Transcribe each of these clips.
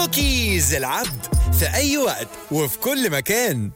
كوكيز العبد في أي وقت وفي كل مكان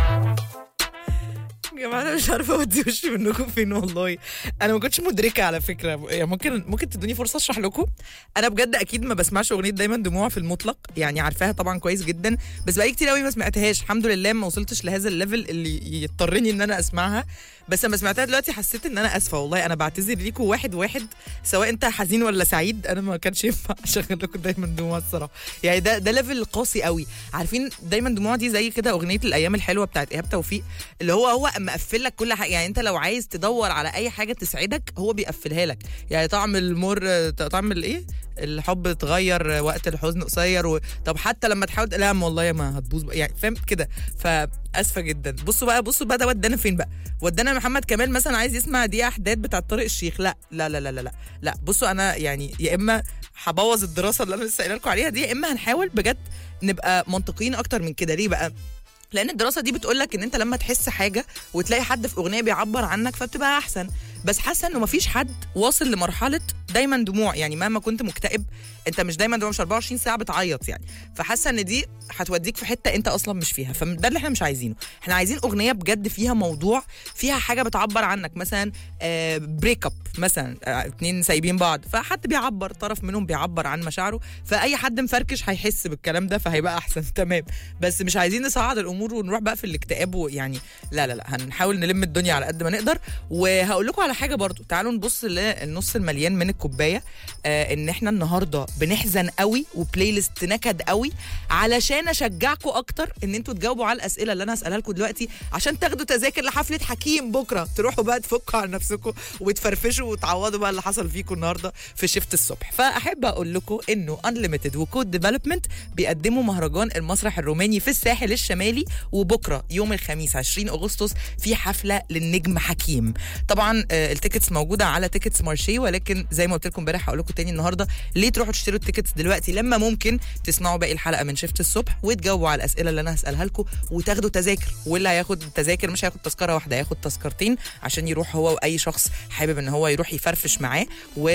يا جماعه انا مش عارفه اودي وشي منكم فين والله انا ما كنتش مدركه على فكره يعني ممكن ممكن تدوني فرصه اشرح لكم انا بجد اكيد ما بسمعش اغنيه دايما دموع في المطلق يعني عارفاها طبعا كويس جدا بس بقالي كتير قوي ما سمعتهاش الحمد لله ما وصلتش لهذا الليفل اللي يضطرني ان انا اسمعها بس لما سمعتها دلوقتي حسيت ان انا اسفه والله انا بعتذر ليكم واحد واحد سواء انت حزين ولا سعيد انا ما كانش ينفع اشغل لكم دايما دموع الصراحه يعني ده ده ليفل قاسي قوي عارفين دايما دموع دي زي كده اغنيه الايام الحلوه بتاعت ايهاب توفيق اللي هو هو مقفل لك كل حاجه يعني انت لو عايز تدور على اي حاجه تسعدك هو بيقفلها لك يعني طعم المر طعم الايه الحب اتغير وقت الحزن قصير و... طب حتى لما تحاول لا ما والله ما هتبوظ يعني فاهم كده فاسفه جدا بصوا بقى بصوا بقى ده ودانا فين بقى ودانا محمد كمال مثلا عايز يسمع دي احداث بتاعت طارق الشيخ لا لا لا لا لا لا, لا. بصوا انا يعني يا اما هبوظ الدراسه اللي انا لسه قايله لكم عليها دي يا اما هنحاول بجد نبقى منطقيين اكتر من كده ليه بقى لان الدراسه دي بتقول لك ان انت لما تحس حاجه وتلاقي حد في اغنيه بيعبر عنك فبتبقى احسن بس حاسه انه مفيش حد واصل لمرحله دايما دموع يعني مهما كنت مكتئب انت مش دايما دموع مش 24 ساعه بتعيط يعني فحاسه ان دي هتوديك في حته انت اصلا مش فيها فده اللي احنا مش عايزينه احنا عايزين اغنيه بجد فيها موضوع فيها حاجه بتعبر عنك مثلا آه بريك اب مثلا آه اتنين سايبين بعض فحد بيعبر طرف منهم بيعبر عن مشاعره فاي حد مفركش هيحس بالكلام ده فهيبقى احسن تمام بس مش عايزين نصعد الامور ونروح بقى في الاكتئاب ويعني لا لا لا هنحاول نلم الدنيا على قد ما نقدر وهقول لكم على حاجه برضو تعالوا نبص للنص المليان من الكوبايه آه ان احنا النهارده بنحزن قوي وبلاي ليست نكد قوي علشان اشجعكم اكتر ان انتوا تجاوبوا على الاسئله اللي انا هسالها لكم دلوقتي عشان تاخدوا تذاكر لحفله حكيم بكره تروحوا بقى تفكوا على نفسكم وتفرفشوا وتعوضوا بقى اللي حصل فيكم النهارده في شيفت الصبح فاحب اقول لكم انه انليمتد وكود ديفلوبمنت بيقدموا مهرجان المسرح الروماني في الساحل الشمالي وبكره يوم الخميس 20 اغسطس في حفله للنجم حكيم طبعا آه التيكتس موجوده على تيكتس مارشي ولكن زي ما قلت لكم امبارح هقول لكم تاني النهارده ليه تروحوا تشتروا التيكتس دلوقتي لما ممكن تسمعوا باقي الحلقه من شيفت الصبح وتجاوبوا على الاسئله اللي انا هسالها لكم وتاخدوا تذاكر واللي هياخد تذاكر مش هياخد تذكره واحده هياخد تذكرتين عشان يروح هو واي شخص حابب ان هو يروح يفرفش معاه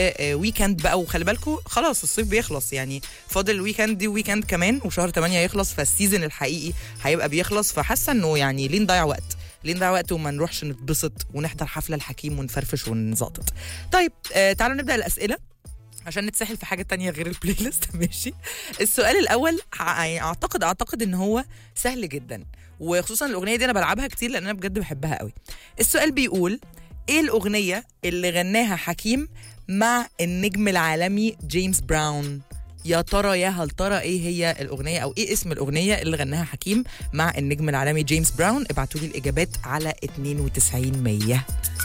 وويكند بقى وخلي بالكم خلاص الصيف بيخلص يعني فاضل ويكند دي ويكند كمان وشهر 8 يخلص فالسيزون الحقيقي هيبقى بيخلص فحاسه انه يعني ليه نضيع وقت ليه نضيع وقت وما نروحش نتبسط ونحضر حفله الحكيم ونفرفش ونزقطط طيب آه تعالوا نبدا الاسئله عشان نتسحل في حاجه تانية غير البلاي ليست ماشي السؤال الاول اعتقد اعتقد ان هو سهل جدا وخصوصا الاغنيه دي انا بلعبها كتير لان انا بجد بحبها قوي السؤال بيقول ايه الاغنيه اللي غناها حكيم مع النجم العالمي جيمس براون يا ترى يا هل ترى ايه هي الاغنيه او ايه اسم الاغنيه اللي غناها حكيم مع النجم العالمي جيمس براون ابعتوا لي الاجابات على 92 100